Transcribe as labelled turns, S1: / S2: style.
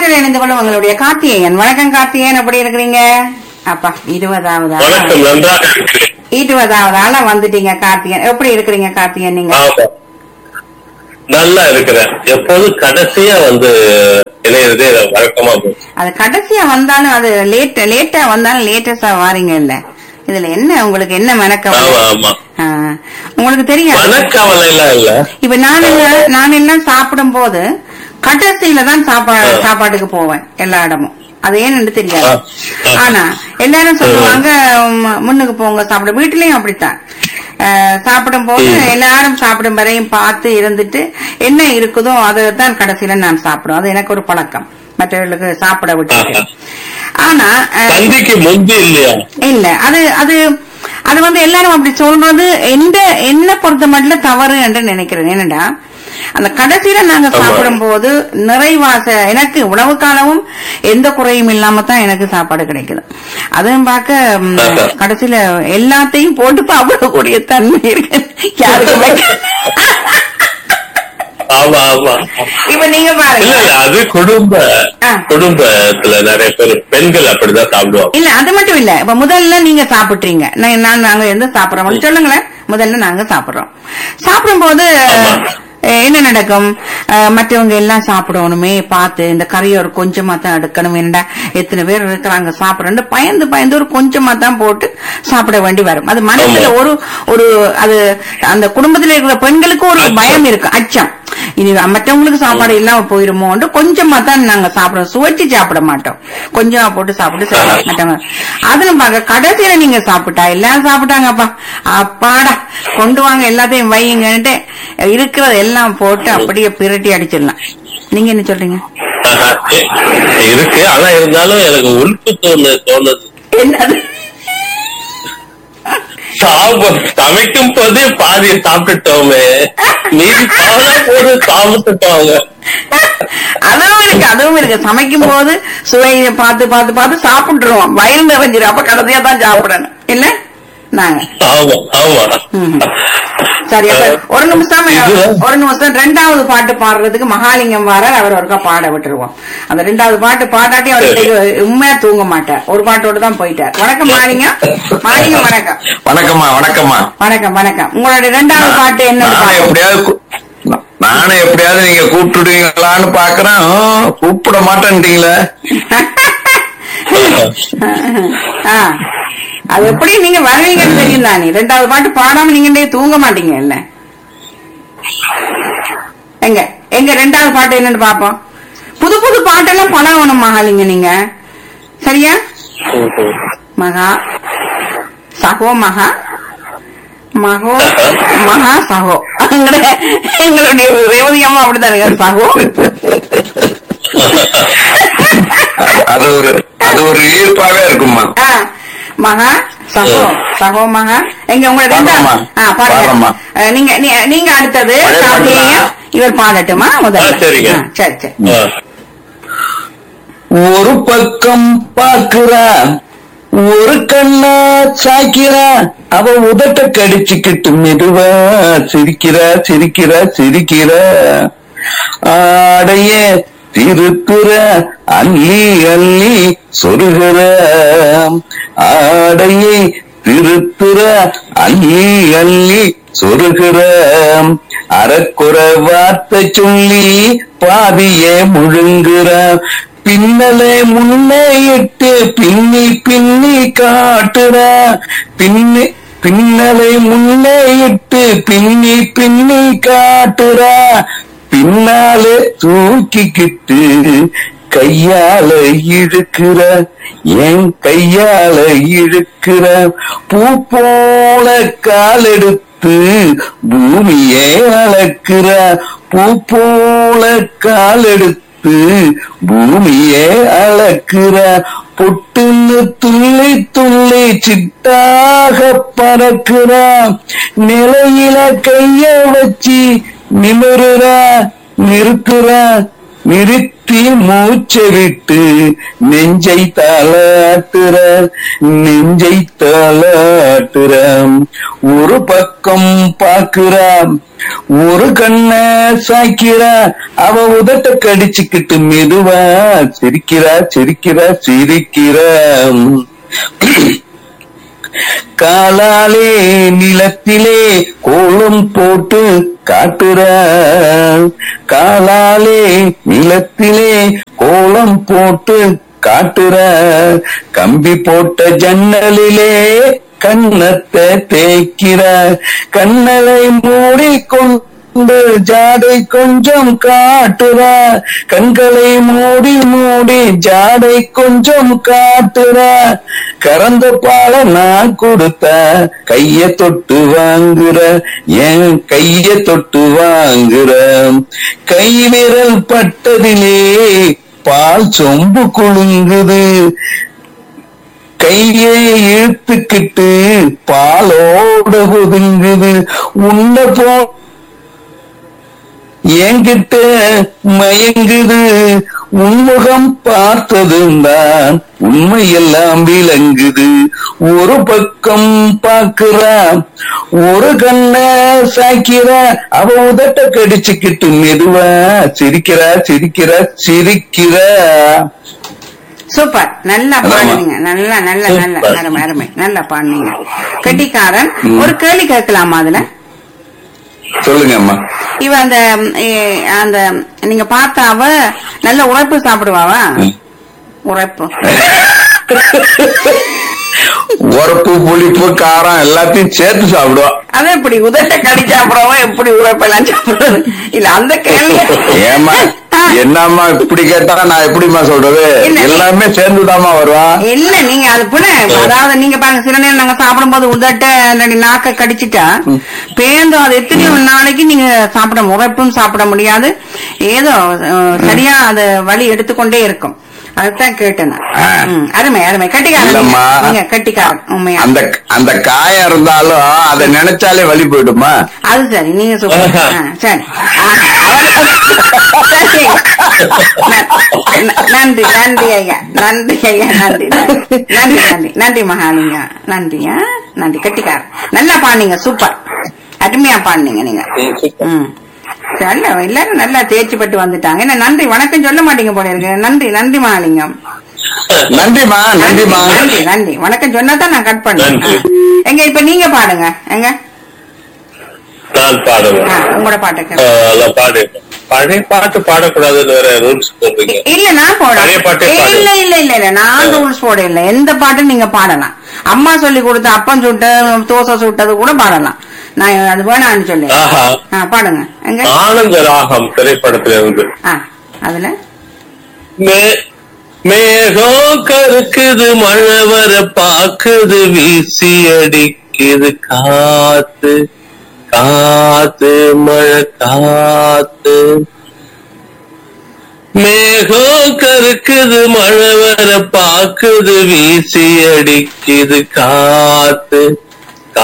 S1: காற்றில் இணைந்து கொள்ளும் உங்களுடைய கார்த்திகேயன் வணக்கம் கார்த்திகேயன் எப்படி இருக்கிறீங்க அப்பா இருபதாவது ஆளா
S2: வணக்கம் நன்றாக இருக்கிறேன்
S1: இருபதாவது ஆளா வந்துட்டீங்க கார்த்திகேயன் எப்படி இருக்கிறீங்க கார்த்திகேயன் நீங்க
S2: ஆமா நல்லா இருக்கிறேன் எப்போதும் கடைசியா வந்து இணையறதே எனக்கு வழக்கமா போச்சு
S1: அது கடைசியா வந்தாலும் அது லேட் லேட்டா வந்தாலும் லேட்டஸ்டா வாரீங்க இல்ல இதுல என்ன உங்களுக்கு என்ன மனக்கவலை
S2: ஆமா ஆமா
S1: ஆ, உங்களுக்கு தெரியாது
S2: மனக்கவலை எல்லாம் இல்ல
S1: இப்ப நான் எல்லாம் நான் எல்லாம் சாப்பிடும் போது கடைசியில தான் சாப்பாடு
S2: ஆ.
S1: சாப்பாட்டுக்கு போவேன் எல்லா இடமும் அது ஏன்னு தெரியாது
S2: ஆ. ஆ.
S1: ஆனா எல்லாரும் சொல்லுவாங்க "ம- முன்னுக்கு போங்க சாப்பிட வீட்லயும் அப்படித்தான் அஹ், சாப்பிடும் போது
S2: ம்.
S1: எல்லாரும் சாப்பிடும் வரையும் பார்த்து இருந்துட்டு என்ன இருக்குதோ அதை தான் கடைசியில நான் சாப்பிடுவேன் அது எனக்கு ஒரு பழக்கம் மற்றவர்களுக்கு சாப்பிட விட்டு
S2: ஆஹா.
S1: ஆனா அஹ்,
S2: தந்திக்கு முந்தி இல்லையா
S1: இல்ல அது அது அது வந்து எல்லாரும் அப்படி சொல்றது எந்த என்ன பொறுத்த மட்டும் தவறு என்று நினைக்கிறேன் என்னடா அந்த கடைசியில நாங்க
S2: ஆமா.
S1: சாப்பிடும் போது நிறைவாச எனக்கு உணவு காலமும் எந்த குறையும் இல்லாம தான் எனக்கு சாப்பாடு கிடைக்குது அதுவும் பார்க்க ம்,
S2: ஆஹா.
S1: கடைசியில எல்லாத்தையும் போட்டு சாப்பிடக்கூடிய தன்மை இருக்கு யாருக்குமே
S2: ஆமா ஆமா
S1: இப்ப நீங்க
S2: இல்ல
S1: பாருங்க
S2: இல்ல அது குடும்ப
S1: ஆ.
S2: குடும்பத்துல நிறைய பேர் பெண்கள் அப்படிதான் சாப்பிடுவாங்க
S1: இல்ல அது மட்டும் இல்ல இப்ப முதல்ல நீங்க சாப்பிட்றீங்க நான் நான் நாங்க எந்த சாப்பிடுறோம் சொல்லுங்களேன் முதல்ல நாங்க சாப்பிடுறோம் சாப்பிடும்போது
S2: ஆமா.
S1: அஹ், என்ன நடக்கும் அஹ், மற்றவங்க எல்லாம் சாப்பிடணுமே பார்த்து இந்த கறியை ஒரு கொஞ்சமா தான் எடுக்கணும் என்னடா எத்தனை பேர் இருக்கிறாங்க சாப்பிடணும் பயந்து பயந்து ஒரு கொஞ்சமா தான் போட்டு சாப்பிட வேண்டி வரும் அது மனசுல
S2: ஆமா.
S1: ஒரு ஒரு அது அந்த குடும்பத்துல இருக்கிற பெண்களுக்கு ஒரு
S2: அச்சம்.
S1: பயம் இருக்கு அச்சம் இனி மற்றவங்களுக்கு சாப்பாடு இல்லாம போயிருமோன்னு கொஞ்சமா தான் நாங்க சாப்பிடுறோம் சுவைச்சு சாப்பிட மாட்டோம் கொஞ்சமா போட்டு சாப்பிட்டு சாப்பிட மாட்டோங்க அதுல பாக்க கடைசியில நீங்க சாப்பிட்டா எல்லாம் சாப்பிட்டாங்கப்பா அப்பாடா கொண்டு வாங்க எல்லாத்தையும் வையுங்கன்ட்டு இருக்கிறத எல்லாம் போட்டு அப்படியே பிரட்டி அடிச்சிடலாம் நீங்க என்ன சொல்றீங்க
S2: ஆஹா. இருக்கு ஆனா இருந்தாலும் எனக்கு உறுப்பு தோணு தோணுது
S1: என்னது
S2: சாப்பிட சமைக்கும் போதே பாதி சாப்பிட்டுட்டோமே மீதி பாலா போட்டு சாப்பிட்டுட்டோங்க
S1: அதுவும் இருக்கு அதுவும் இருக்கு சமைக்கும் போது சுவையை பார்த்து பார்த்து பார்த்து சாப்பிட்டுருவோம் வயிறு நிறைஞ்சிரும் அப்ப கடைசியா தான் சாப்பிடணும் இல்ல நாங்க
S2: ஆமா ஆமா
S1: ம். சரி அப்ப ஒரு நிமிஷம்
S2: இது-
S1: ஒரு நிமிஷம் ரெண்டாவது பாட்டு பாடுறதுக்கு மகாலிங்கம் வாரார் அவர் ஒருக்கா பாட விட்டுருவோம் அந்த ரெண்டாவது பாட்டு பாடாட்டி அவர்
S2: சரி.
S1: இன்னைக்கு உண்மையா தூங்க மாட்டார் ஒரு பாட்டோட தான் போயிட்டார் வணக்கம் மகாலிங்கம் மகாலிங்கம் வணக்கம்
S3: வணக்கம்மா வணக்கம்மா
S1: வணக்கம் வணக்கம் உங்களுடைய ரெண்டாவது பாட்டு என்ன
S3: நானே எப்படியாவது கூ- நா- நானே எப்படியாவது நீங்க கூப்பிட்டுடுவீங்களான்னு பாக்குறேன் ஆ, கூப்பிட மாட்டேன்ட்டீங்களே
S1: ஆ. அது எப்படி நீங்க வருவீங்கன்னு தெரியும் தானே ரெண்டாவது பாட்டு பாடாம நீங்க இன்னைக்கு தூங்க மாட்டீங்க இல்ல எங்க எங்க ரெண்டாவது பாட்டு என்னன்னு பாப்போம் புது புது பாட்டெல்லாம் பழகணும் மகாலிங்க நீங்க சரியா மகா சகோ மகா மகோ மகா சகோ எங்களுடைய எங்களுடைய ரேவதி அம்மா அப்படித்தான் இருக்காரு சகோ
S3: அது ஒரு அது ஒரு ஈர்ப்பாவே இருக்கும்மா
S1: ஆ, மகா சகோ சகோ மகா எங்க உங்களை ரெண்டா
S3: பாடுறோம்மா.
S1: ஆ, பாடுங்க
S3: பாடுறோம்மா.
S1: அஹ், நீங்க நீ- நீங்க அடுத்தது
S3: பழைய
S1: கார்த்திகேயன்
S3: பாட்டுதான்.
S1: இவர் பாடட்டுமா முதல்ல
S2: ஆ, சரிங்க.
S1: ஆ, சரி சரி
S2: ஆ.
S3: ஒரு பக்கம் பாக்குறா ஒரு கண்ணா சாய்க்கிறா அவ உதட்ட கடிச்சுக்கிட்டு மெதுவா சிரிக்கிறா சிரிக்கிறா சிரிக்கிறா ஆடைய திருப்புற அள்ளி அள்ளி சொருகிற ஆடையை திருப்புற அள்ளி அள்ளி சொருகிற அறக்குற வார்த்தை சொல்லி பாதியே முழுங்குற பின்னலே முன்னே இட்டு பின்னி பின்னி காட்டுற பின்னி பின்னலை முன்னே இட்டு பின்னி பின்னி காட்டுற பின்னாலே தூக்கிக்கிட்டு கையால இழுக்கிற என் கையால இழுக்கிற பூ போல காலெடுத்து பூமியே அளக்கிற பூ போல காலெடுத்து பூமியே அளக்கிற பொட்டுன்னு துள்ளி துள்ளி சிட்டாக பறக்கிற நிலையில கைய வச்சு நிமிருற நிறுத்துற நிறுத்தி மூச்சை விட்டு நெஞ்சை தாளாட்டுற நெஞ்சை தாளாட்டுற ஒரு பக்கம் பாக்குறான் ஒரு கண்ண சாய்க்கிறா அவ உதட்ட கடிச்சுக்கிட்டு மெதுவா சிரிக்கிறா சிரிக்கிறா சிரிக்கிறா காலாலே நிலத்திலே கோலம் போட்டு காட்டுற காலாலே நிலத்திலே கோலம் போட்டு காட்டுற கம்பி போட்ட ஜன்னலிலே கண்ணத்தை தேய்க்கிற கண்ணலை மூடிக்கொண்டு ஜாடை கொஞ்சம் காட்டுற கண்களை மூடி மூடி ஜாடை கொஞ்சம் காட்டுற கறந்த பால நான் கொடுத்த கைய தொட்டு வாங்குற என் கைய தொட்டு வாங்குற கை விரல் பட்டதிலே பால் சொம்பு குலுங்குது கையை இழுத்துக்கிட்டு பாலோட ஒதுங்குது உன்ன போ என்கிட்ட மயங்குது உன்முகம் பார்த்ததும் தான் உண்மையெல்லாம் விளங்குது ஒரு பக்கம் பாக்குறா ஒரு கண்ண சாய்க்கிறா அவ உதட்ட கடிச்சுக்கிட்டு மெதுவா சிரிக்கிறா சிரிக்கிறா சிரிக்கிறா
S1: சூப்பர் நல்லா
S3: ஆமா.
S1: பாடுனீங்க நல்லா நல்லா நல்லா
S2: சூப்பர்.
S1: அருமை அருமை நல்லா பாடுனீங்க கெட்டிக்காரன் ஒரு கேள்வி கேட்கலாமா அதுல
S3: சொல்லுங்க அம்மா
S1: இவ அந்த ம், ஏ, அந்த நீங்க பார்த்த அவ நல்ல உழைப்பு சாப்பிடுவாவா உழைப்பு
S3: உரப்பு புளிப்பு காரம் எல்லாத்தையும் சேர்த்து சாப்பிடுவா
S1: அது எப்படி உதட்ட கடி சாப்பிடவா எப்படி உழைப்பெல்லாம் சாப்பிடுறது இல்ல அந்த கேள்வி
S3: ஏமா
S1: ஆ.
S3: என்னம்மா இப்படி கேட்டா நான் எப்படிம்மா சொல்றது
S1: இல்ல.
S3: எல்லாமே சேர்ந்துதாம்மா வருவா
S1: இல்ல நீங்க அது புன அதாவது நீங்க பாருங்க சில நேரம் நாங்க சாப்பிடும்போது உதட்ட இல்லாட்டி நாக்க கடிச்சிட்டா பேந்தும் அது எத்தனையோ நாளைக்கு நீங்க சாப்பிட உழைப்பும் சாப்பிட முடியாது ஏதோ அஹ், சரியா அது வழி எடுத்துக்கொண்டே இருக்கும் அதுதான் கேட்டேன் நான்.
S3: ஆ.
S1: ம், அருமை அருமை கட்டிக்காரன் நீங்க.
S3: இல்லம்மா.
S1: நீங்க கட்டிக்காரன் உண்மையா
S3: அந்த அந்த காயம் இருந்தாலும் அதை நினைச்சாலே வலி போயிடுமா
S1: அது சரி நீங்க சூப்பர் ஆ, சரி ஆ, அவர் சரி. ந- ந- நன்றி நன்றி ஐயா நன்றி ஐயா நன்றி நன்றி நன்றி நன்றி நன்றி மகாலிங்க நன்றியா நன்றி கட்டிக்காரன் நல்லா பாடுனீங்க சூப்பர் அருமையா பாடுனீங்க நீங்க ம் நல்ல எல்லாரும் நல்லா தேர்ச்சி பட்டு வந்துட்டாங்க என்ன நன்றி வணக்கம் சொல்ல மாட்டீங்க போல இருக்கு நன்றி நன்றி மகாலிங்கம்
S3: நன்றிமா நன்றிமா
S1: நன்றி நன்றி வணக்கம் சொன்னா தான் நான் கட் பண்ணேன்
S2: நன்றி.
S1: எங்க இப்ப நீங்க பாடுங்க எங்க
S2: நான் பாடுவேன்
S1: ஆ, உங்களோட பாட்டுக்கு
S2: ஆஹ் நான் பாடு பழைய பாட்டு பாடக்கூடாதுன்னு வேற ரூல்ஸ் போடுறீங்க
S1: இல்ல நான் போட
S2: பழைய பாட்டே பாடு.
S1: இல்ல இல்ல இல்ல இல்ல நான் ரூல்ஸ் போட இல்ல எந்த பாட்டும் நீங்க பாடலாம் அம்மா சொல்லி கொடுத்த அப்பம் சுட்ட தோசை சுட்டது கூட பாடலாம் நான் அது வேணாம்னு சொல்லி
S2: ஆஹா.
S1: ஆ, பாடுங்க எங்க
S2: ஆனந்த ராகம் திரைப்படத்துல இருந்து
S1: ஆ அதுல
S2: மே மேகம் கருக்குது மழை வர பாக்குது வீசி அடிக்குது காத்து காத்து மழை காத்து மேகம் கருக்குது மழை வர பாக்குது வீசி அடிக்குது காத்து